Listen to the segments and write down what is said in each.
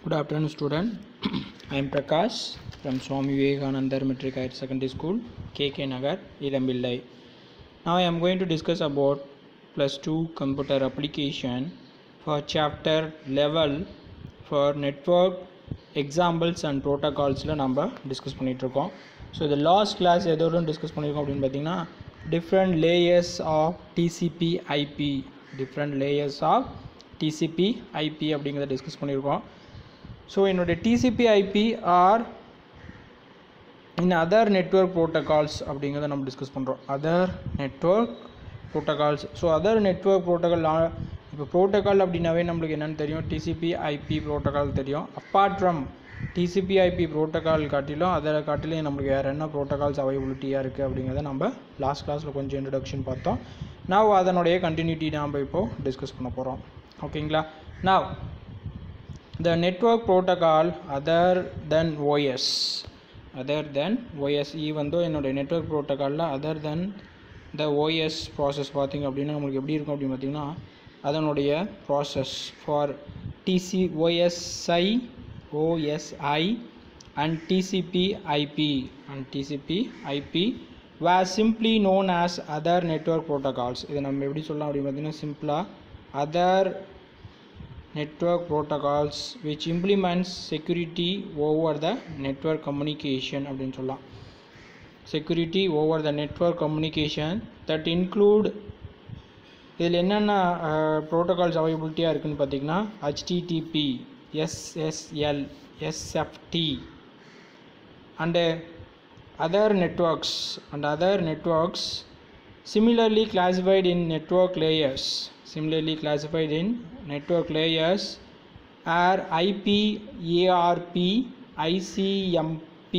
Good afternoon, student. I am Prakash from Swami Vivekananda Metric Higher Secondary School, KK Nagar, Ilambillai. Now I am going to discuss about plus 2 computer application for chapter level for network examples and protocols-ல நம்ம discuss பண்ணிகிட்ருக்கோம் so இது last class எதோட discuss பண்ணியிருக்கோம் அப்படின்னு பார்த்தீங்கன்னா different layers of TCP IP different layers of TCP IP அப்படிங்கிறத discuss பண்ணியிருக்கோம் so என்னுடைய TCP IP or in other network protocols அப்படிங்கிறத நம்ம டிஸ்கஸ் பண்ணுறோம் other network protocols so other network protocol இப்போ ப்ரோட்டோகால் அப்படின்னாவே நம்மளுக்கு என்னென்னு தெரியும் டிசிபி ஐபி ப்ரோட்டோகால் தெரியும் apart from TCP IP protocol காட்டிலும் அதை காட்டிலும் நம்மளுக்கு வேறு என்ன ப்ரோட்டோகால்ஸ் அவைலபிலிட்டியாக இருக்குது அப்படிங்கிறத நம்ம லாஸ்ட் கிளாஸில் கொஞ்சம் இன்ட்ரடக்ஷன் பார்த்தோம் நான் அதனுடைய கண்டினியூட்டி நாம் இப்போது டிஸ்கஸ் பண்ண போகிறோம் ஓகேங்களா நான் the network protocol other than OS other than OS even though என்னுடைய நெட்ஒர்க் ப்ரோட்டோக்காலில் other then the OS process பார்த்திங்க அப்படின்னா நம்மளுக்கு எப்படி இருக்கும் அப்படின்னு பார்த்தீங்கன்னா அதனுடைய process for TC OSI OSI and TCP IP and TCP IP where simply known as other network protocols இதை நம்ம எப்படி சொல்லலாம் அப்படின்னு பார்த்தீங்கன்னா சிம்பிளாக other network protocols which implements security over the network communication அப்படின்னு சொல்லலாம் security over the network communication that include இதில் என்னென்ன ப்ரோட்டோகால்ஸ் அவைலபிலிட்டியாக இருக்குதுன்னு பார்த்தீங்கன்னா HTTP SSL SFT and other networks and other networks similarly classified in network layers similarly classified in network layers are IP, ARP, ICMP,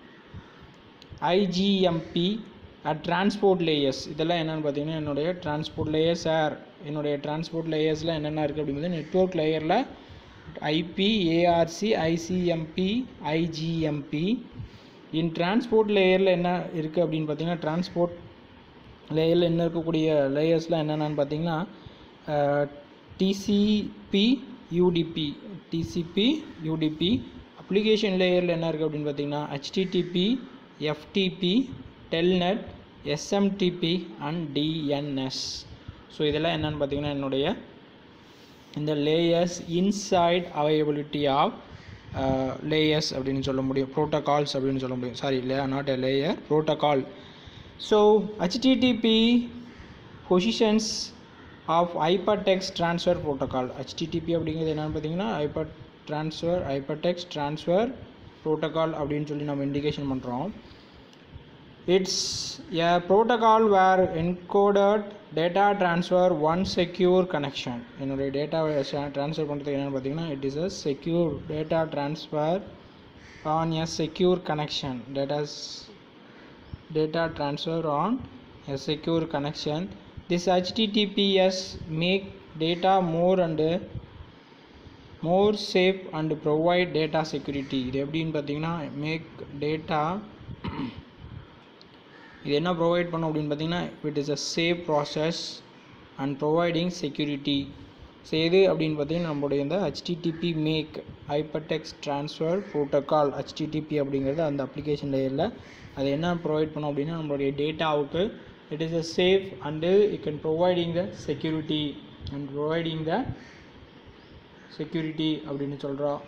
IGMP at transport layers இதெல்லாம் என்னென்னு பார்த்தீங்கன்னா என்னுடைய transport layers or என்னுடைய transport லேயர்ஸில் என்னென்ன இருக்குது அப்படிங்கிறது network லேயரில் IP ARC ICMP IGMP in transport லேயரில் என்ன இருக்குது அப்படின்னு பார்த்தீங்கன்னா டிரான்ஸ்போர்ட் லேயரில் என்ன இருக்கக்கூடிய லேயர்ஸ்லாம் என்னென்னு பார்த்தீங்கன்னா TCP UDP TCP UDP application லேயரில் என்ன இருக்குது அப்படின்னு பார்த்தீங்கன்னா HTTP FTP telnet SMTP and DNS so இதெல்லாம் என்னென்னு பார்த்தீங்கன்னா என்னுடைய இந்த layers inside availability of layers அப்படின்னு சொல்ல முடியும் ப்ரோட்டோகால்ஸ் அப்படின்னு சொல்ல முடியும் sorry lay not a layer protocol So HTTP positions of hypertext transfer protocol HTTP அப்படிங்கிறது என்னென்னு பார்த்தீங்கன்னா hyper transfer hypertext transfer protocol அப்படின்னு சொல்லி நம்ம இண்டிகேஷன் பண்ணுறோம் it's a protocol where encoded data transfer on secure connection என்னுடைய டேட்டாவை ட்ரான்ஸ்ஃபர் பண்ணுறதுக்கு என்னென்னு பார்த்தீங்கன்னா it is a secure data transfer on a secure connection datas data transfer on a secure connection this https make data more and more safe and provide data security இது எப்படின்னு பார்த்தீங்கன்னா make data இது என்ன provide பண்ணும் அப்படின்னு பார்த்தீங்கன்னா it is a safe process and providing security so எது அப்படின்னு பார்த்தீங்கன்னா நம்மளுடைய இந்த HTTP make hypertext transfer protocol HTTP அப்படிங்கிறது அந்த அப்ளிகேஷன் லேயரில் அது என்ன ப்ரொவைட் பண்ணும் அப்படின்னா நம்மளுடைய டேட்டாவுக்கு it is a safe and it can providing the security and providing the security அப்படின்னு சொல்கிறோம்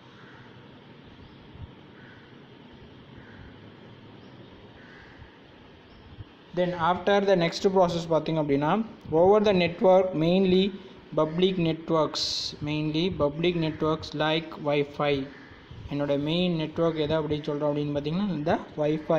then after the next process பார்த்திங்க அப்படின்னா over the network mainly public networks mainly public networks like wifi என்னோடய main network எதை அப்படின்னு சொல்கிறோம் அப்படின்னு பார்த்தீங்கன்னா இந்த wifi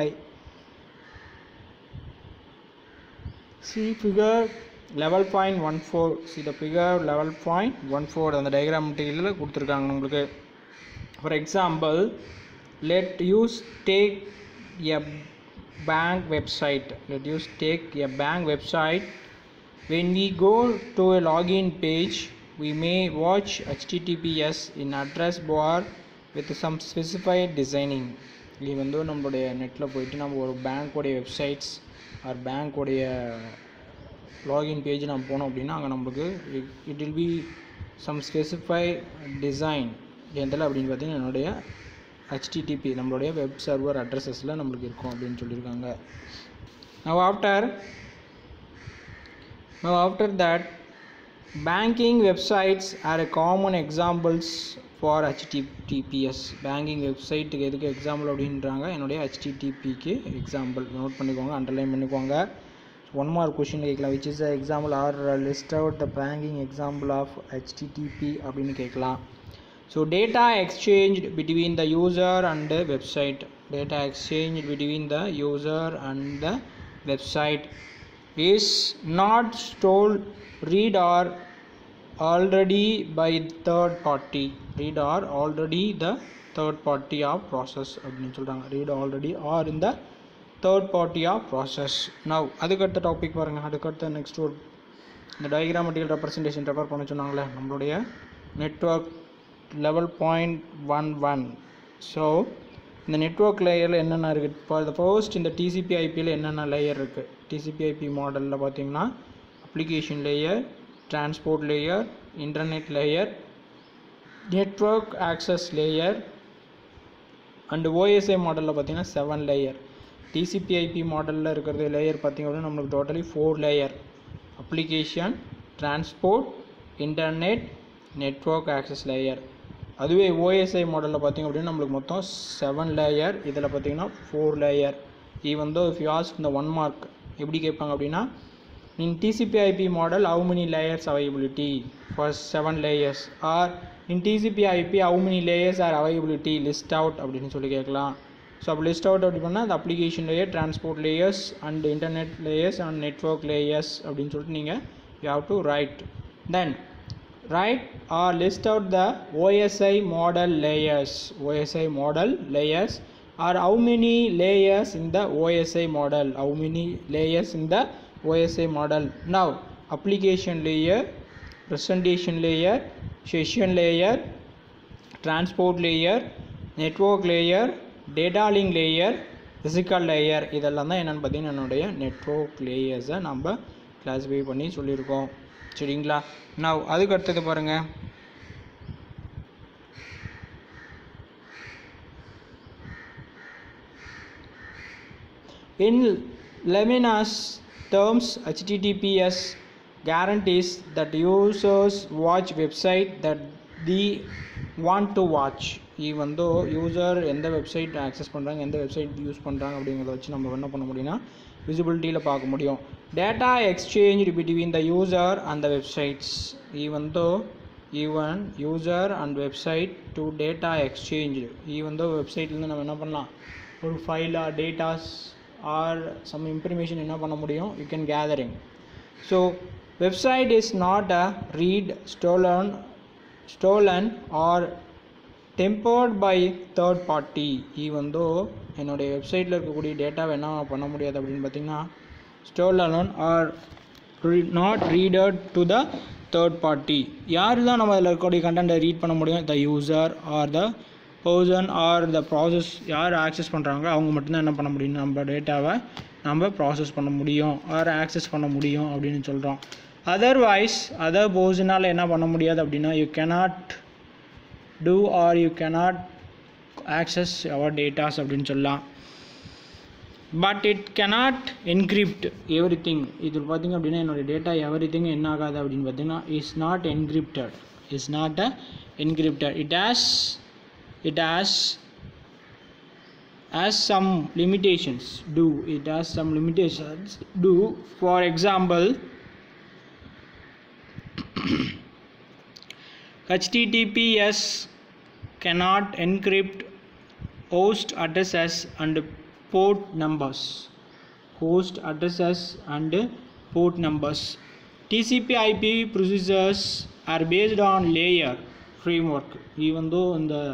see figure level point one four see the figure level point one four அந்த டயக்ராம் மெட்டீரியலில் கொடுத்துருக்காங்க உங்களுக்கு for example let us take a bank website let us take a bank website when we go to a login page we may watch https in address bar with some specified designing இது வந்து நம்மளுடைய நெட்டில் போயிட்டு நம்ம ஒரு பேங்க்கோடைய websites or பேங்க்கோடைய login page நம்ம போனோம் அப்படின்னா அங்கே நம்மளுக்கு it will be some specify design எதில் அப்படின்னு பார்த்தீங்கன்னா என்னுடைய ஹெச்டிடிபி நம்மளுடைய வெப் சர்வர் அட்ரஸஸில் நம்மளுக்கு இருக்கும் அப்படின்னு சொல்லியிருக்காங்க now after now after that banking websites are a common examples for https banking website எதுக்கு எக்ஸாம்பிள் அப்படின்றாங்க என்னுடைய httpக்கு எக்ஸாம்பிள் நோட் பண்ணிக்கோங்க அண்டர்லைன் பண்ணிக்கோங்க ஒன் மார்க் கொஷின் கேட்கலாம் which is example or list out the banking example of http அப்படின்னு கேட்கலாம் so data exchange between the user and the website data exchange between the user and the website is not stole read or already by third party read or already the third party of process அப்படின்னு சொல்கிறாங்க read already or in the third party of process now அதுக்கடுத்த topic பாருங்கள் அதுக்கடுத்த next ஒரு இந்த டயக்ராமெட்டிக்கல் representation refer பண்ண சொன்னாங்களே நம்மளுடைய network level point one one so இந்த நெட்ஒர்க் லேயரில் என்னென்ன இருக்குது இப்போ the ஃபர்ஸ்ட் இந்த டிசிபி ஐபியில் என்னென்ன லேயர் இருக்குது டிசிபி ஐபி மாடலில் பார்த்தீங்கன்னா application layer transport layer internet layer network access layer and OSI மாடலில் பார்த்தீங்கன்னா செவன் லேயர் டிசிபிஐபி மாடலில் இருக்கிறது லேயர் பார்த்திங்க அப்படின்னா நம்மளுக்கு totally four layer application transport internet network access layer அதுவே ஓஎஸ்ஐ மாடலில் பார்த்திங்க அப்படின்னா நம்மளுக்கு மொத்தம் செவன் லேயர் இதில் பார்த்தீங்கன்னா four layer even though if you ask இந்த ஒன் மார்க் எப்படி கேட்பாங்க அப்படின்னா in TCP/IP model how many layers availability for seven layers or in TCP/IP how many layers are availability list out அப்படின்னு சொல்லி கேட்கலாம் so அப்போ லிஸ்ட் அவுட் அப்படி பண்ணால் அந்த application layer transport layers and internet layers and network layers அப்படின்னு சொல்லிட்டு நீங்கள் you have to write then write or list out the OSI model layers OSI model layers or how many layers in the OSI model how many layers in the OSI model now application layer presentation layer session layer transport layer network layer data link layer physical layer இதெல்லாம் தான் என்னென்னு பார்த்தீங்கன்னா என்னுடைய network லேயர்ஸை நம்ம classify பண்ணி சொல்லியிருக்கோம் சரிங்களா நான் அதுக்கு அடுத்தது பாருங்கள் In Lemina's terms, HTTPS guarantees that users watch website that they want to watch even though user எந்த வெப்சைட் ஆக்சஸ் பண்ணுறாங்க எந்த வெப்சைட் யூஸ் பண்ணுறாங்க அப்படிங்கிறத வச்சு நம்ம என்ன பண்ண முடியும்னா விசிபிலிட்டியில் பார்க்க முடியும் data exchange between the user and the websites even though even user and website to data exchange even though வெப்சைட்லேருந்து நம்ம என்ன பண்ணலாம் ஒரு file or datas or some information என்ன பண்ண முடியும் you can gathering so website is not a read stolen stolen or tampered by third party even though என்னுடைய வெப்சைட்டில் இருக்கக்கூடிய டேட்டாவை என்ன பண்ண முடியாது அப்படின்னு பார்த்தீங்கன்னா stolen or not readed to the third party யார் தான் நம்ம அதில் இருக்கக்கூடிய கண்டென்ட்டை ரீட் பண்ண முடியும் the user or the person or the process யார் ஆக்சஸ் பண்ணுறாங்களோ அவங்க மட்டும்தான் என்ன பண்ண முடியும் நம்ம டேட்டாவை நம்ம ப்ராசஸ் பண்ண முடியும் ஆர் ஆக்சஸ் பண்ண முடியும் அப்படின்னு சொல்கிறோம் அதர்வைஸ் அதர் பர்சனால் என்ன பண்ண முடியாது அப்படின்னா you cannot do or you cannot access our datas அப்படின்னு சொல்லலாம் but it cannot encrypt everything இது பார்த்திங்க அப்படின்னா என்னோடய டேட்டா எவ்ரி திங் என்ன ஆகாது அப்படின்னு பார்த்தீங்கன்னா is not encrypted is not a encrypted it has it has has some limitations do it has some limitations do for example https cannot encrypt host addresses and port numbers host addresses and port numbers tcp ip procedures are based on layer framework even though in the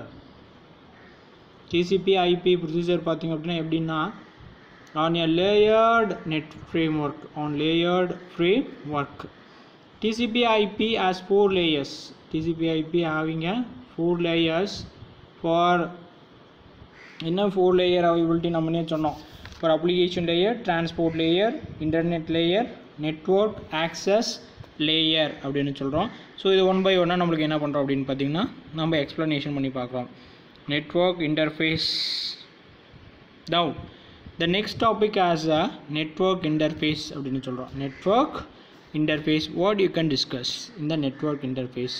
TCP IP procedure பார்த்தீங்க அப்படின்னா எப்படின்னா on a layered net framework on layered framework TCP IP has four layers TCP IP having a four layers for என்ன four layer availability நம்மனே சொன்னோம் for application layer transport layer internet layer network access layer அப்படின்னு சொல்கிறோம் so இது one by ஒன்னாக நம்மளுக்கு என்ன பண்ணுறோம் அப்படின்னு பார்த்தீங்கன்னா நம்ம எக்ஸ்ப்ளனேஷன் பண்ணி பார்க்குறோம் network interface now the next topic as a network interface அப்படின்னு சொல்கிறோம் network interface what you can discuss in the network interface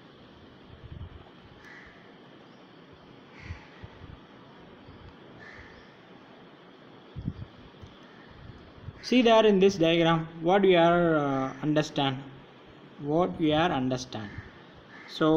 see there in this diagram what we are uh, understand what we are understand so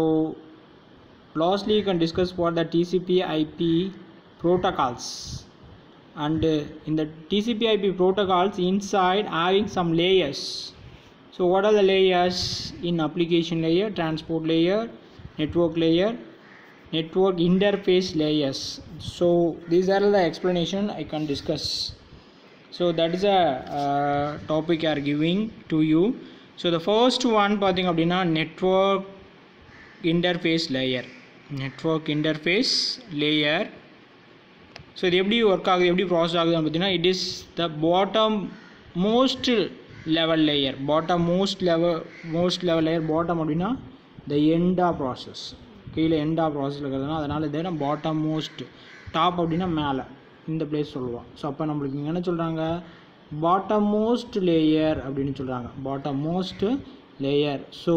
lastly you can discuss what the tcp ip protocols and uh, in the tcp ip protocols inside having some layers so what are the layers in application layer transport layer network layer network interface layers so these are the explanation i can discuss so that is a uh, topic I are giving to you so the first one பார்த்தீங்க அப்படின்னா network interface layer network interface layer so இது எப்படி work ஆகுது எப்படி process ஆகுதுன்னு பார்த்தீங்கன்னா it is the bottom most level layer bottom most level most level layer bottom அப்படின்னா the எண்டா process கீழே எண்டா ப்ராசஸ் இருக்கிறதுனா அதனால் இதை நம்ம பாட்டம் மோஸ்ட் டாப் அப்படின்னா மேலே இந்த பிளேஸ் சொல்லுவோம் ஸோ அப்போ நம்மளுக்கு இங்கே என்ன சொல்கிறாங்க பாட்டம் மோஸ்ட் லேயர் அப்படின்னு சொல்கிறாங்க bottom most layer so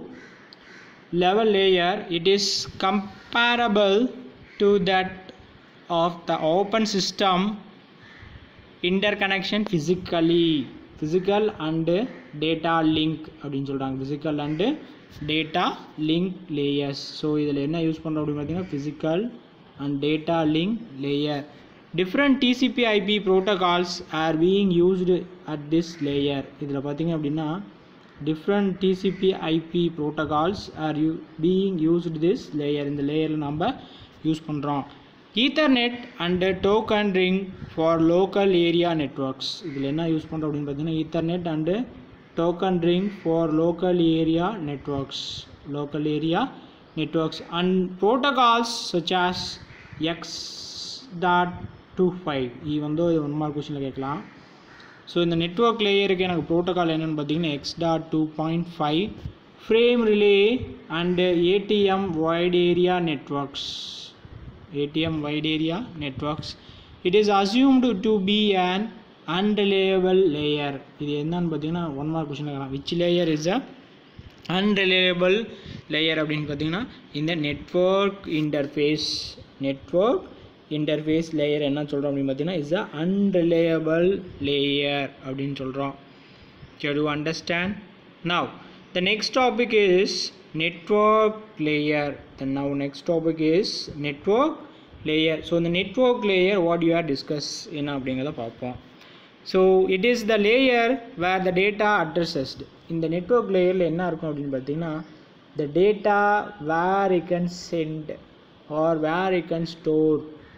level layer it is comparable to that of the open system interconnection physically physical and data link அப்படின்னு சொல்கிறாங்க physical and data link layers so இதில் என்ன யூஸ் பண்ணுறோம் அப்படின்னு பார்த்தீங்கன்னா physical and data link layer different TCP IP protocols are being used at this layer இதில் பார்த்தீங்க அப்படின்னா different TCP IP protocols are you being used this layer இந்த லேயரில் நம்ம யூஸ் பண்ணுறோம் ethernet and token ring for local area networks இதில் என்ன use பண்ணுறோம் அப்படின்னு பார்த்தீங்கன்னா ethernet and token ring for local area networks local area networks and protocols such as X dot two five இது வந்து ஒன் மார்க் கொஷனில் கேட்கலாம் ஸோ இந்த நெட்ஒர்க் லேயருக்கு எனக்கு ப்ரோட்டோகால் என்னென்னு பார்த்தீங்கன்னா X dot two point five frame relay and ATM wide area networks ATM wide area networks it is assumed to be an unreliable layer இது என்னன்னு பார்த்தீங்கன்னா ஒன் மார்க் கொஷின் கேட்கலாம் which layer is a unreliable layer அப்படின்னு பார்த்தீங்கன்னா இந்த network interface network interface layer என்ன சொல்கிறோம் அப்படின்னு பார்த்தீங்கன்னா இஸ் அ அன்ரிலேயபிள் லேயர் அப்படின்னு சொல்கிறோம் Can you understand? Now, the next topic is network layer. Then now next topic is network layer. So the network layer what you are discuss என்ன அப்படிங்கிறத பார்ப்போம் so it is the layer where the data addresses இந்த network லேயரில் என்ன இருக்கும் அப்படின்னு பார்த்தீங்கன்னா the data where we can send or where we can store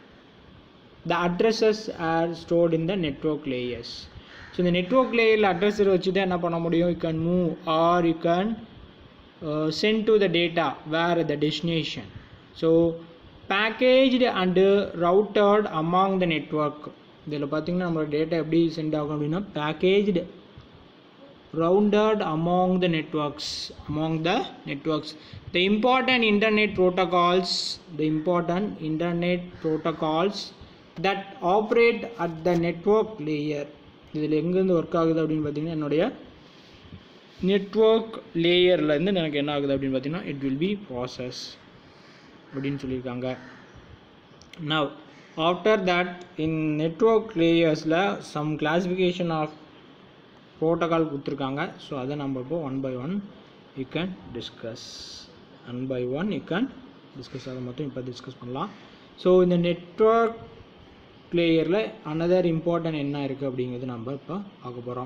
the addresses are stored in the network layers so இந்த நெட்ஒர்க் லேயரில் address வச்சு தான் என்ன பண்ண முடியும் you can move or you can send to the data where the destination so packaged and routered among the network இதில் பார்த்தீங்கன்னா நம்மளோட டேட்டா எப்படி சென்ட் ஆகும் அப்படின்னா packaged rounded among the networks among the networks the important internet protocols the important internet protocols that operate at the network layer இதில் எங்கேருந்து work ஆகுது அப்படின்னு பார்த்தீங்கன்னா என்னுடைய நெட்ஒர்க் லேயர்லேருந்து எனக்கு என்ன ஆகுது அப்படின்னு பார்த்தீங்கன்னா இட் வில் பி ப்ராசஸ் அப்படின்னு சொல்லியிருக்காங்க now after that in network layers-ல some classification of ப்ரோட்டோகால் கொடுத்துருக்காங்க ஸோ அதை நம்ம இப்போ one by one you can discuss one by one you can discuss அதை மட்டும் இப்போ டிஸ்கஸ் பண்ணலாம் ஸோ இந்த நெட்ஒர்க் லேயரில் அனதர் இம்பார்ட்டன்ட் என்ன இருக்குது அப்படிங்கிறது நம்ம இப்போ பார்க்க போகிறோம்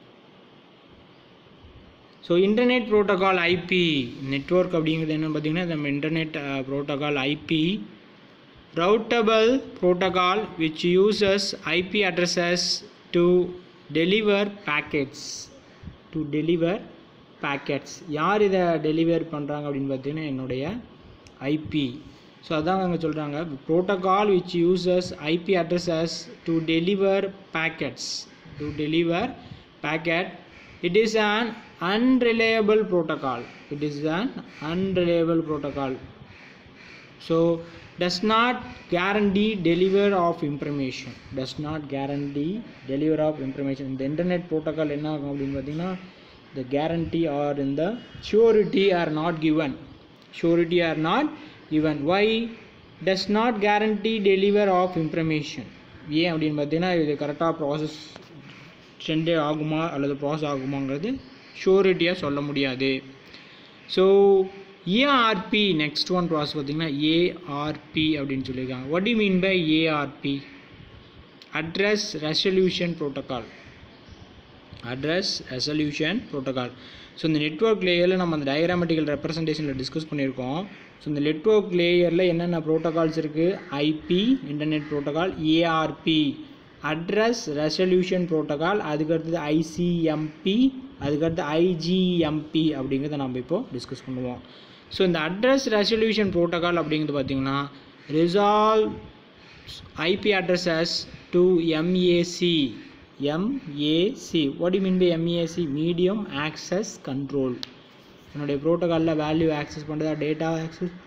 so internet protocol IP network அப்படிங்கிறது என்னென்னு பார்த்தீங்கன்னா நம்ம internet protocol IP routable protocol which uses IP addresses to deliver packets to deliver packets யார் இதை டெலிவர் பண்ணுறாங்க அப்படின்னு பார்த்தீங்கன்னா என்னுடைய ஐபி ஸோ அதான் அங்கே சொல்கிறாங்க protocol which uses IP addresses to deliver packets to deliver packet it is an unreliable protocol it is an unreliable protocol so does not guarantee deliver of information does not guarantee deliver of information இந்த internet protocol என்ன ஆகும் அப்படின்னு பார்த்தீங்கன்னா the guarantee or in the surety are not given surety are not given why does not guarantee deliver of information ஏன் அப்படின்னு பார்த்தீங்கன்னா இது கரெக்டாக ப்ராசஸ் சென்டே ஆகுமா அல்லது ப்ராசஸ் ஆகுமாங்கிறது ஷூரிட்டியாக சொல்ல முடியாது so ARP next one process பார்த்தீங்கன்னா ஏஆர்பி அப்படின்னு சொல்லியிருக்காங்க what you mean by ARP address resolution protocol address resolution protocol so இந்த நெட்ஒர்க் லேயரில் நம்ம அந்த டயக்ராமெட்டிக்கல் ரெப்ரசன்டேஷனில் டிஸ்கஸ் பண்ணியிருக்கோம் ஸோ இந்த நெட்ஒர்க் லேயரில் என்னென்ன ப்ரோட்டோகால்ஸ் இருக்குது IP internet protocol ARP address resolution protocol அதுக்கடுத்தது ஐசிஎம்பி அதுக்கடுத்து ஐஜிஎம்பி அப்படிங்கிறத நம்ம இப்போது டிஸ்கஸ் பண்ணுவோம் ஸோ இந்த அட்ரஸ் ரெசல்யூஷன் ப்ரோட்டோகால் அப்படிங்கிறது பார்த்திங்கன்னா resolve IP addresses to MAC MAC what you mean by MAC medium access control என்னுடைய ப்ரோட்டோகாலில் வேல்யூ ஆக்சஸ் பண்ணுறதா டேட்டா ஆக்சஸ்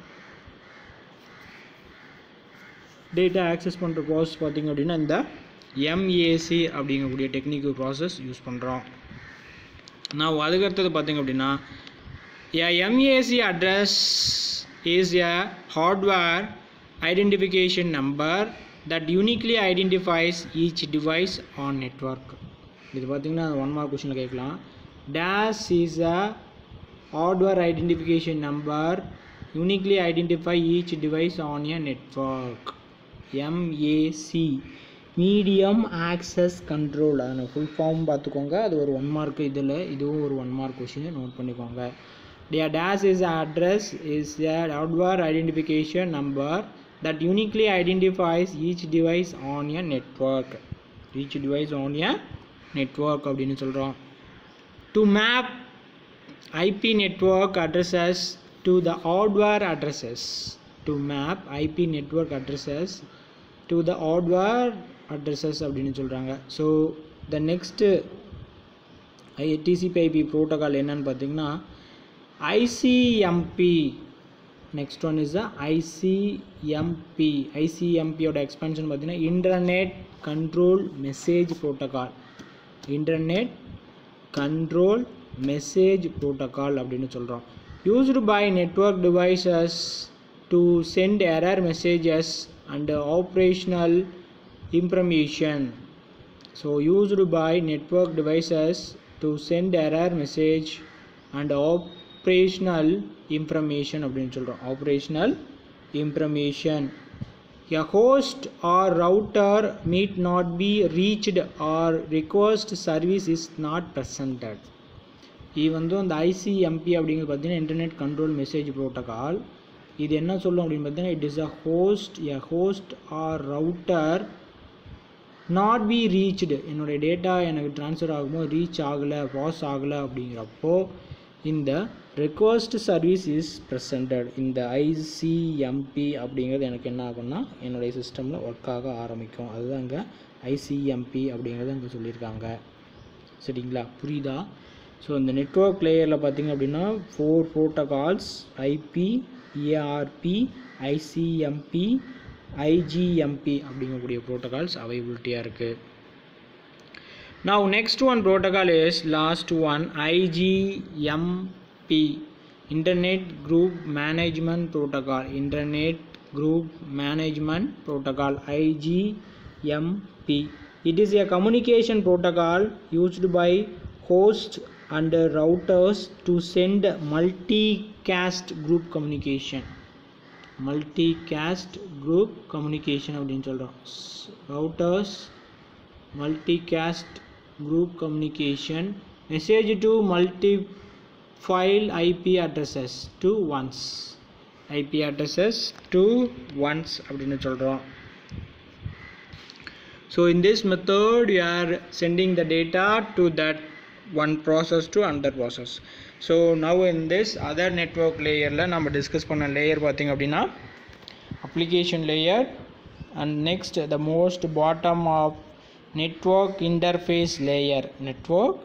டேட்டா ஆக்சஸ் பண்ணுற ப்ராசஸ் பார்த்திங்க அப்படின்னா இந்த எம்ஏசி அப்படிங்கக்கூடிய டெக்னிக்கல் ப்ராசஸ் யூஸ் பண்ணுறோம் நான் அதுக்கடுத்தது பார்த்திங்க அப்படின்னா a MAC address is a hardware identification number that uniquely identifies each device on network இது பார்த்தீங்கன்னா ஒன் மார்க் கொஷனில் கேட்கலாம் dash is a hardware identification number uniquely identify each device on a network MAC medium access control அதை full form பார்த்துக்கோங்க அது ஒரு one mark இதில் இதுவும் ஒரு ஒன் மார்க் கொஷின் நோட் பண்ணிக்கோங்க The dash is address is a hardware identification number that uniquely identifies each device on a network. Each device on a network அப்படின்னு சொல்கிறோம் to map IP network addresses to the hardware addresses to map IP network addresses to the hardware addresses அப்படின்னு சொல்கிறாங்க so the next TCP IP protocol என்னன்னு பார்த்தீங்கன்னா ICMP next one is the ICMP ஐசிஎம்பியோட expansion பார்த்தீங்கன்னா internet control message protocol internet control message protocol அப்படின்னு சொல்கிறோம் used by network devices to send error messages and operational information so used by network devices to send error message and operational information அப்படின்னு சொல்கிறோம் operational information A host or router need not be reached or request service is not presented. இது வந்து அந்த ICMP அப்படிங்கிறது பார்த்தீங்கன்னா internet control message protocol இது என்ன சொல்லும் அப்படின்னு பார்த்தீங்கன்னா it is a host a host or router not be reached என்னுடைய டேட்டா எனக்கு ட்ரான்ஸ்ஃபர் ஆகும்போது ரீச் ஆகலை பாஸ் ஆகலை அப்படிங்கிறப்போ இந்த ரெக்வஸ்ட் சர்வீஸ் இஸ் ப்ரெசண்டட் இந்த ஐசிஎம்பி அப்படிங்கிறது எனக்கு என்ன ஆகும்னா என்னுடைய சிஸ்டமில் ஒர்க் ஆக ஆரம்பிக்கும் அதுதான் இங்கே ஐசிஎம்பி அப்படிங்கிறத இங்கே சொல்லியிருக்காங்க சரிங்களா புரியுதா ஸோ இந்த நெட்ஒர்க் லேயரில் பார்த்தீங்க அப்படின்னா four protocols IP ARP ICMP IGMP அப்படிங்கக்கூடிய ப்ரோட்டோகால்ஸ் அவைபிலிட்டியாக இருக்குது now next one protocol is last one IGMP internet group management protocol internet group management protocol IGMP it is a communication protocol used by hosts and routers to send multicast group communication multicast group communication அப்படின்னு சொல்கிறோம் routers multicast group communication message to multi file ip addresses to once ip addresses to once அப்படின்னு சொல்கிறோம் so in this method you are sending the data to that one process to another process so now in this other network layerல நம்ம discuss பண்ண layer பார்த்தீங்க அப்படின்னா application layer and next the most bottom of network interface layer network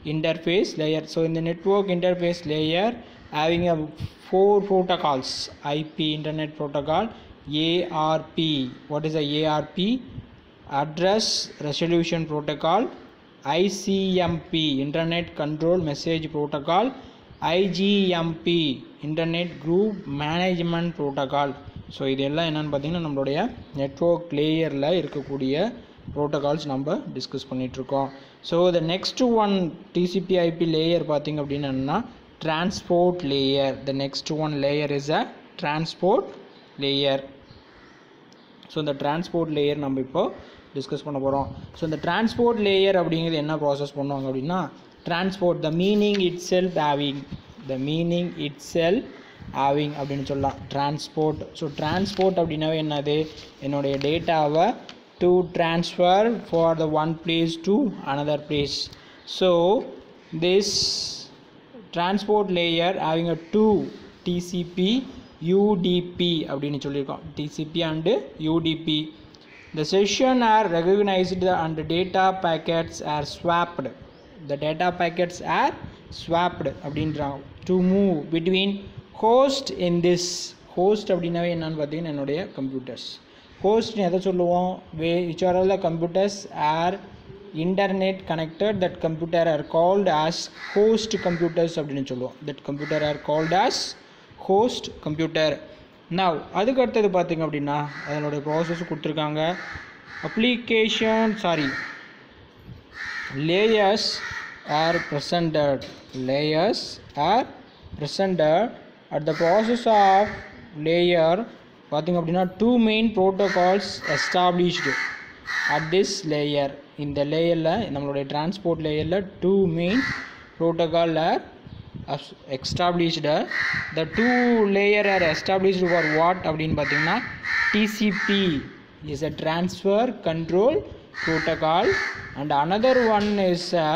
interface layer so in the network interface layer having a four protocols ip internet protocol arp what is a arp address resolution protocol icmp internet control message protocol igmp internet group management protocol so இது எல்லாம் என்னென்னு பார்த்தீங்கன்னா நம்மளுடைய network லேயரில் இருக்கக்கூடிய protocols நம்ம discuss பண்ணிகிட்ருக்கோம் so the next one TCP IP layer பார்த்திங்க அப்படின்னா transport layer the next one layer is a transport layer so இந்த டிரான்ஸ்போர்ட் லேயர் நம்ம இப்போ டிஸ்கஸ் பண்ண போகிறோம் ஸோ இந்த டிரான்ஸ்போர்ட் லேயர் அப்படிங்கிறது என்ன ப்ராசஸ் பண்ணுவாங்க அப்படின்னா transport the meaning itself having the meaning itself having அப்படின்னு சொல்லலாம் டிரான்ஸ்போர்ட் ஸோ டிரான்ஸ்போர்ட் அப்படின்னாவே என்னது என்னுடைய டேட்டாவை to transfer for the one place to another place so this transport layer having a two TCP UDP அப்படின்னு சொல்லியிருக்கோம் TCP and UDP The session are recognized and data packets are swapped. The data packets are swapped அப்படின்றாங்க to move between host in this host அப்படின்னாவே என்னன்னு பார்த்தீங்கன்னா என்னுடைய computers ஹோஸ்ட்னு எதை சொல்லுவோம் way which are all the computers are internet connected that computer are called as host computers அப்படின்னு சொல்லுவோம் that computer are called as host computer now அதுக்கு அடுத்தது பார்த்திங்க அப்படின்னா அதனுடைய ப்ராசஸ் கொடுத்துருக்காங்க application sorry layers are presented layers are presented at the process of layer பார்த்திங்க அப்படின்னா two main protocols established at this layer இந்த லேயரில் நம்மளுடைய டிரான்ஸ்போர்ட் லேயரில் two main protocol are established the two layer are established for what அப்படின்னு பார்த்தீங்கன்னா TCP is a transfer control protocol and another one is a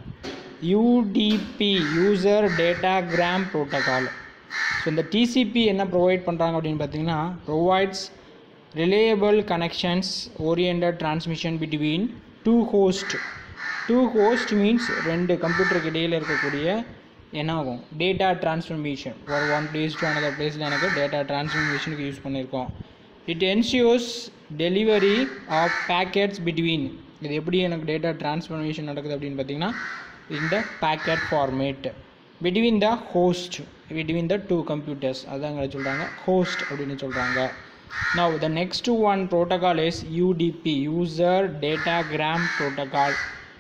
UDP user datagram protocol so இந்த TCP என்ன provide பண்ணுறாங்க அப்படின்னு பார்த்தீங்கன்னா provides reliable connections oriented transmission between two host to host means ரெண்டு கம்ப்யூட்டருக்கு இடையில் இருக்கக்கூடிய என்ன ஆகும் டேட்டா டிரான்ஸ்ஃபர்மேஷன் ஒரு ஒன் பிளேஸ் டு அனதர் பிளேஸில் எனக்கு டேட்டா டிரான்ஸ்ஃபர்மேஷனுக்கு யூஸ் பண்ணியிருக்கோம் it ensures delivery of packets between இது எப்படி எனக்கு டேட்டா டிரான்ஸ்ஃபர்மேஷன் நடக்குது அப்படின்னு பார்த்தீங்கன்னா இந்த packet format between the host between the two computers அதாங்க சொல்கிறாங்க ஹோஸ்ட் அப்படின்னு சொல்கிறாங்க now the next one protocol is UDP user datagram protocol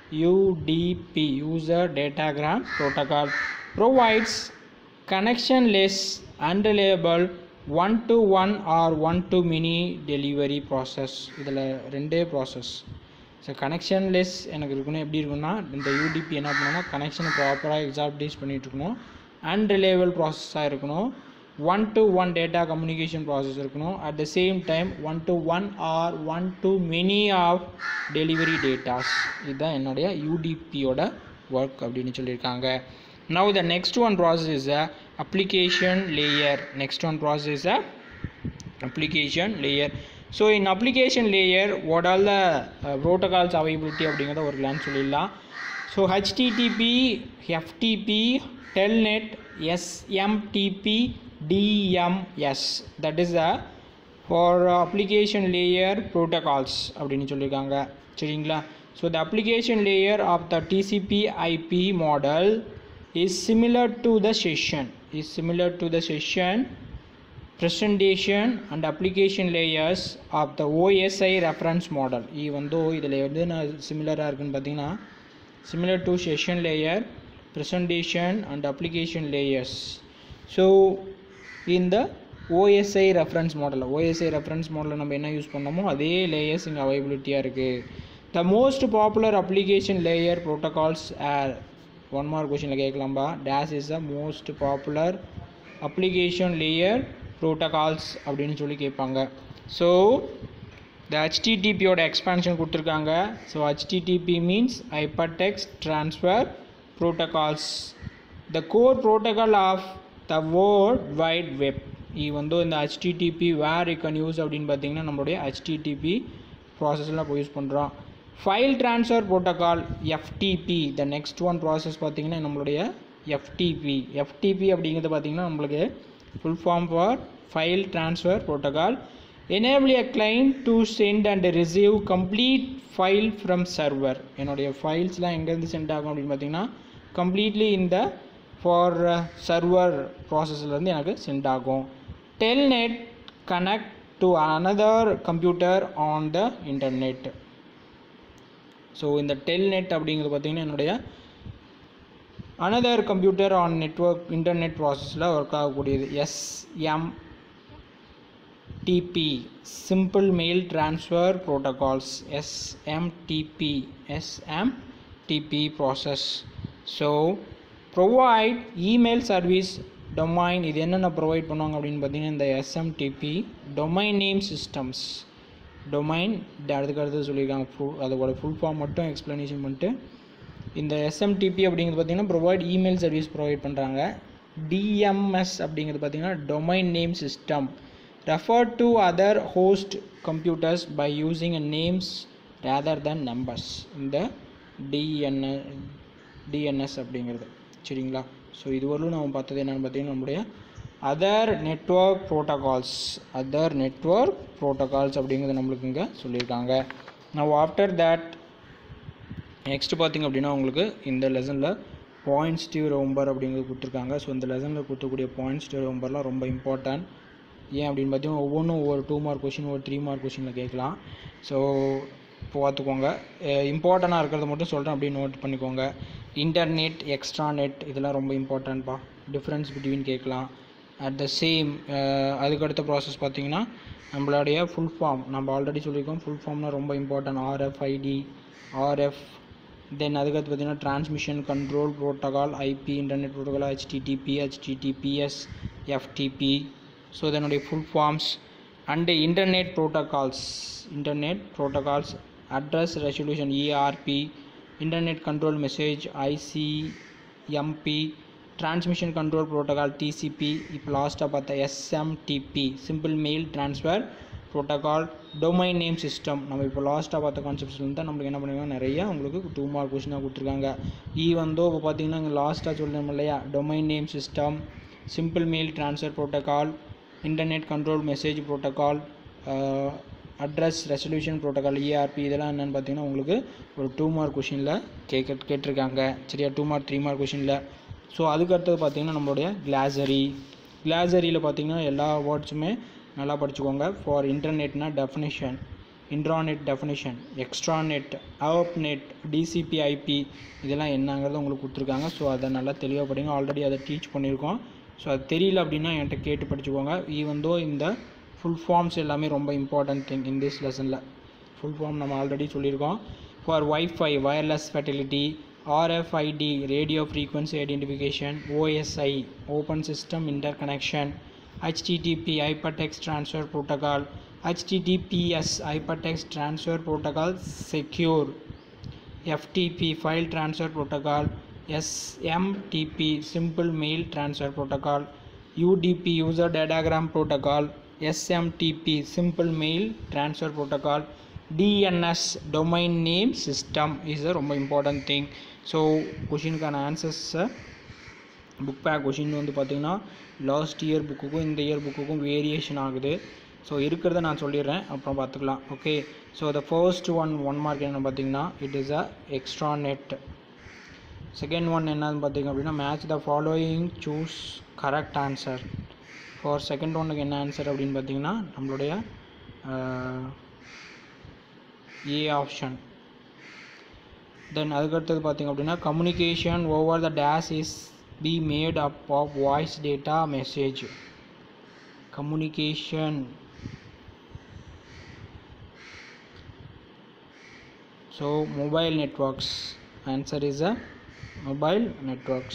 UDP user datagram protocol provides connectionless unreliable one to one or one to many delivery process இதில் ரெண்டே process so connectionless எனக்கு இருக்கணும் எப்படி இருக்குன்னா இந்த யூடிபி என்ன பண்ணணும்னா கனெக்ஷனை ப்ராப்பராக எக்ஸாப்டைஸ் பண்ணிட்டு இருக்கணும் அன்ரிலேபிள் ப்ராசஸாக இருக்கணும் one to one data communication process இருக்கணும் at the same time one to one or one to many of delivery datas இதுதான் என்னுடைய யூடிபியோட ஒர்க் அப்படின்னு சொல்லியிருக்காங்க now the next one process is a application layer next one process is a application layer so in application layer what all the uh, protocols availability அப்படிங்கிறத ஒரு glance சொல்லிடலாம் so http ftp telnet smtp dms that is the for application layer protocols அப்படின்னு சொல்லியிருக்காங்க சரிங்களா so the application layer of the tcp ip model is similar to the session is similar to the session presentation and application layers of the OSI reference model even though இதில் வந்து நான் சிமிலராக இருக்குன்னு பார்த்தீங்கன்னா similar to session layer presentation and application layers so in the OSI reference model OSI reference model நம்ம என்ன use பண்ணோமோ அதே layers இங்கே அவைபிலிட்டியாக இருக்குது the most popular application layer protocols are one more கொஷனில் கேட்கலாம்பா dash is the most popular application layer protocols அப்படின்னு சொல்லி கேட்பாங்க so the ஹெச்டிடிபியோட expansion கொடுத்துருக்காங்க so HTTP means hypertext transfer protocols the core protocol of the world wide web இது வந்து இந்த HTTP where you can use அப்படின்னு பார்த்தீங்கன்னா நம்மளுடைய ஹெச்டிடிபி ப்ராசஸ்லாம் இப்போ யூஸ் பண்ணுறோம் file transfer protocol FTP the next one process பார்த்தீங்கன்னா நம்மளுடைய எஃப்டிபி எஃப்டிபி அப்படிங்கிறது பார்த்தீங்கன்னா நம்மளுக்கு full form for file transfer protocol enable a client to send and receive complete file from server என்னுடைய ஃபைல்ஸ்லாம் எங்கேருந்து சென்ட் ஆகும் அப்படின்னு பார்த்தீங்கன்னா கம்ப்ளீட்லி இந்த ஃபார் சர்வர் ப்ராசஸ்லேருந்து எனக்கு சென்ட் ஆகும் telnet connect to another computer on the internet so இந்த telnet அப்படிங்கிறது பார்த்தீங்கன்னா என்னுடைய another computer on network internet ப்ராசஸில் ஒர்க் ஆகக்கூடியது SM TP Simple Mail Transfer Protocols SMTP SMTP process so provide email service domain இது என்னென்ன provide பண்ணுவாங்க அப்படின்னு பார்த்தீங்கன்னா இந்த SMTP domain name systems domain அதுக்கு அடுத்து சொல்லியிருக்காங்க ஃபுல் அதோட ஃபுல் ஃபார்ம் மட்டும் எக்ஸ்ப்ளனேஷன் பண்ணிட்டு இந்த எஸ்எம்டிபி அப்படிங்கிறது பார்த்தீங்கன்னா ப்ரொவைட் இமெயில் சர்வீஸ் ப்ரொவைட் பண்ணுறாங்க டிஎம்எஸ் அப்படிங்கிறது பார்த்தீங்கன்னா domain name system refer to other host computers by using a names rather than numbers இந்த டிஎன் டிஎன்எஸ் அப்படிங்கிறது சரிங்களா ஸோ இதுவரையிலும் நம்ம பார்த்தது என்னென்னு பார்த்தீங்கன்னா நம்முடைய other network protocols other network protocols அப்படிங்கிறது நம்மளுக்கு இங்கே சொல்லியிருக்காங்க நான் ஆஃப்டர் தேட் நெக்ஸ்ட் பார்த்திங்க அப்படின்னா உங்களுக்கு இந்த லெசனில் பாயிண்ட்ஸ் டிவ் ரொம்பர் அப்படிங்கிறது கொடுத்துருக்காங்க ஸோ இந்த லெசனில் கொடுத்தக்கூடிய பாயிண்ட்ஸ் டிவ் ரொம்பர்லாம் ரொம்ப இம்பார்ட்டன்ட் ஏன் அப்படின்னு பார்த்தீங்கன்னா ஒவ்வொன்றும் ஒவ்வொரு டூ மார்க் கொஷின் ஒரு த்ரீ மார்க் கொஷினில் கேட்கலாம் ஸோ பார்த்துக்கோங்க இம்பார்ட்டண்ட்டாக இருக்கிறத மட்டும் சொல்கிறேன் அப்படியே நோட் பண்ணிக்கோங்க இன்டர்நெட் எக்ஸ்ட்ரா நெட் இதெல்லாம் ரொம்ப இம்பார்ட்டன்ட்ப்பா டிஃப்ரென்ஸ் பிட்வீன் கேட்கலாம் அட் த சேம் அதுக்கடுத்த ப்ராசஸ் பார்த்தீங்கன்னா நம்மளுடைய ஃபுல் ஃபார்ம் நம்ம ஆல்ரெடி சொல்லியிருக்கோம் ஃபுல் ஃபார்ம்னா ரொம்ப important RF ID RF then அதுக்கடுத்து பார்த்தீங்கன்னா transmission control protocol IP internet protocol HTTP HTTPS FTP so இதனுடைய full forms and internet protocols internet protocols address resolution ERP internet control message ICMP transmission control protocol TCP இப்போ லாஸ்ட்டாக பார்த்தா SMTP simple mail transfer protocol domain name system நம்ம இப்போ லாஸ்ட்டாக பார்த்த கான்செப்ட்ஸ்லேருந்து தான் நம்மளுக்கு என்ன பண்ணிருக்காங்க நிறையா உங்களுக்கு டூ மார்க் கொஷினாக கொடுத்துருக்காங்க ஈ வந்தோ இப்போ பார்த்தீங்கன்னா இங்கே லாஸ்ட்டாக சொல்லணும் இல்லையா domain name system simple mail transfer protocol internet control message protocol address resolution protocol ERP இதெல்லாம் என்னென்னு பார்த்தீங்கன்னா உங்களுக்கு ஒரு டூ மார்க் கொஷினில் கேட்க கேட்டிருக்காங்க சரியா டூ மார்க் த்ரீ மார்க் கொஷினில் ஸோ அதுக்கு அடுத்தது பார்த்தீங்கன்னா நம்மளுடைய கிளாசரி கிளாசரியில் பார்த்தீங்கன்னா எல்லா வேர்ட்ஸுமே நல்லா படிச்சுக்கோங்க ஃபார் இன்டர்நெட்னா definition intranet definition extranet net TCP IP இதெல்லாம் என்னங்கிறத உங்களுக்கு கொடுத்துருக்காங்க ஸோ அதை நல்லா தெளிவாக படிங்க ஆல்ரெடி அதை டீச் பண்ணியிருக்கோம் ஸோ அது தெரியல அப்படின்னா என்கிட்ட கேட்டு படிச்சுக்கோங்க ஈவன் தோ இந்த ஃபுல் ஃபார்ம்ஸ் எல்லாமே ரொம்ப இம்பார்ட்டன்ட் திங் இன் திஸ் லெசனில் ஃபுல் ஃபார்ம் நம்ம ஆல்ரெடி சொல்லியிருக்கோம் for wifi wireless fidelity RFID radio frequency identification OSI open system interconnection HTTP Hypertext Transfer Protocol HTTPS Hypertext Transfer Protocol Secure FTP File Transfer Protocol SMTP Simple Mail Transfer Protocol UDP User Datagram Protocol SMTP Simple Mail Transfer Protocol DNS Domain Name System is a ரொம்ப important thing so கொஷினுக்கான ஆன்சர்ஸை book back question வந்து பார்த்திங்கன்னா last year புக்குக்கும் இந்த year புக்குக்கும் variation ஆகுது so இருக்கிறத நான் சொல்லிடுறேன் அப்புறம் பார்த்துக்கலாம் okay so the first one one mark என்ன பார்த்தீங்கன்னா it is a extra net second one என்னன்னு பார்த்தீங்க அப்படின்னா match the following choose correct answer for second ஒன்னுக்கு என்ன ஆன்சர் அப்படின்னு பார்த்தீங்கன்னா நம்மளுடைய ஏ ஆப்ஷன் தென் அதுக்கடுத்தது பார்த்திங்க அப்படின்னா communication over the dash is be made up of voice data message communication so mobile networks answer is a mobile networks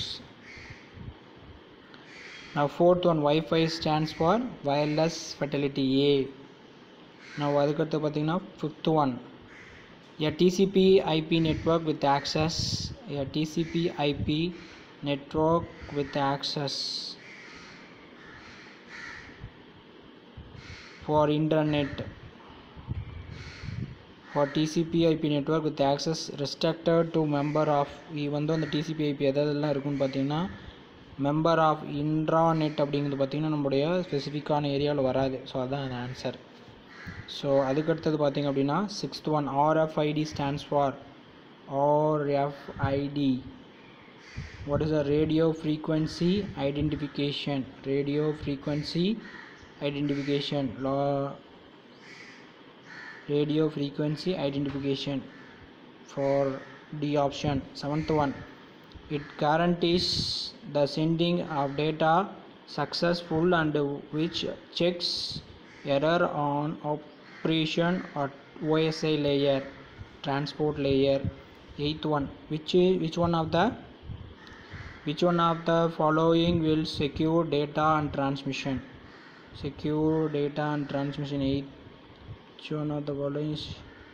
now fourth one wi-fi stands for wireless fidelity a now அதுக்கடுத்து பார்த்தீங்கன்னா fifth one a tcp ip network with access a tcp ip network with access for internet for TCP IP network with access restricted to member of இது வந்து அந்த TCP IP எதெல்லாம் இருக்குன்னு பார்த்தீங்கன்னா member of intranet அப்படிங்கிறது பார்த்திங்கன்னா நம்முடைய ஸ்பெசிஃபிக்கான ஏரியாவில் வராது ஸோ அதுதான் அந்த ஆன்சர் ஸோ அதுக்கடுத்தது பார்த்திங்க அப்படின்னா sixth one RFID stands for RFID what is a radio frequency identification radio frequency identification law radio frequency identification for the option seventh one it guarantees the sending of data successful and which checks error on operation at OSI layer transport layer eighth one which which one of the which one of the following will secure data and transmission secure data and transmission each one of the following is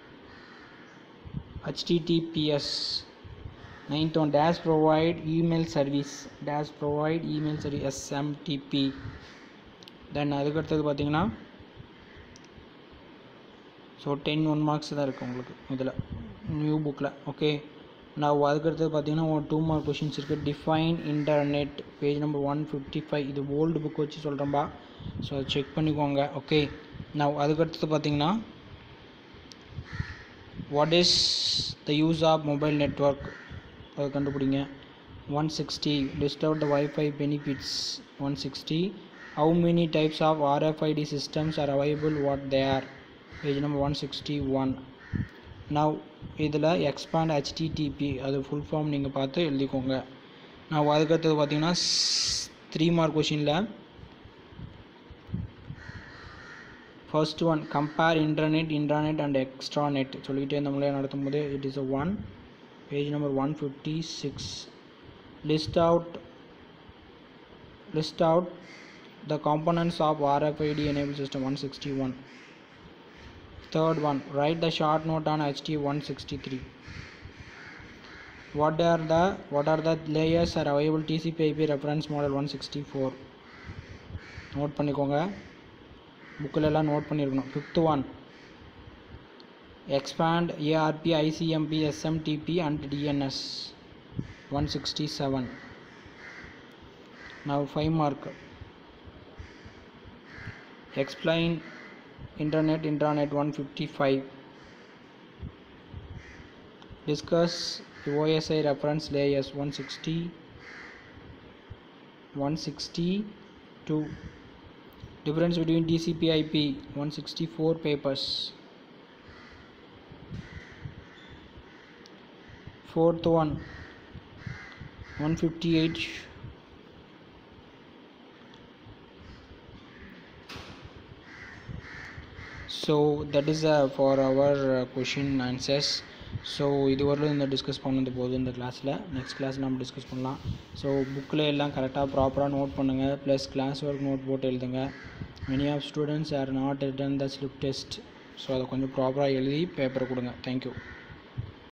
https ninth one dash provide email service dash provide email service smtp then அதுக்கடுத்தது பார்த்தீங்கன்னா so ten one marks தான் இருக்குது உங்களுக்கு இதில் new புக்கில் okay நான் அதுக்கடுத்தது பார்த்தீங்கன்னா ஒரு டூ மார்க் கொஷின்ஸ் இருக்குது define internet page number one fifty five இது ஓல்டு புக் வச்சு சொல்கிறேன்பா ஸோ அதை செக் பண்ணிக்கோங்க ஓகே நான் அதுக்கடுத்தது பார்த்தீங்கன்னா what is the use of mobile network அதை கண்டுபிடிங்க one sixty list out the wifi benefits one sixty how many types of RFID systems are available what they are page number one sixty one now இதில் expand HTTP அது full form நீங்கள் பார்த்து எழுதிக்கோங்க நான் அதுக்கடுத்தது பார்த்தீங்கன்னா த்ரீ மார்க் கொஷினில் first one compare internet internet and extra net சொல்லிக்கிட்டே இருந்தவங்களே நடத்தும் போது it is a one page number one fifty six list out list out the components of RFID enable system one sixty one Third one, write the short note on HT 163. What are the what are the layers are available TCP/IP reference model 164? Note பண்ணிக்கோங்க புக்கில் எல்லாம் note பண்ணியிருக்கணும் fifth one expand ARP ICMP SMTP and DNS one sixty seven now five mark explain internet intranet 155 discuss the osi reference layers 160 162 difference between tcp ip 164 papers fourth one 158 so that is for our question answers so இதுவரையிலும் இந்த டிஸ்கஸ் பண்ணது போதும் இந்த கிளாஸில் next class நம்ம discuss பண்ணலாம் so புக்கில் எல்லாம் கரெக்டாக ப்ராப்பராக நோட் பண்ணுங்கள் ப்ளஸ் கிளாஸ் ஒர்க் நோட் போட்டு எழுதுங்க many of students are not written the slip test so அதை கொஞ்சம் ப்ராப்பராக எழுதி பேப்பர் கொடுங்க தேங்க்யூ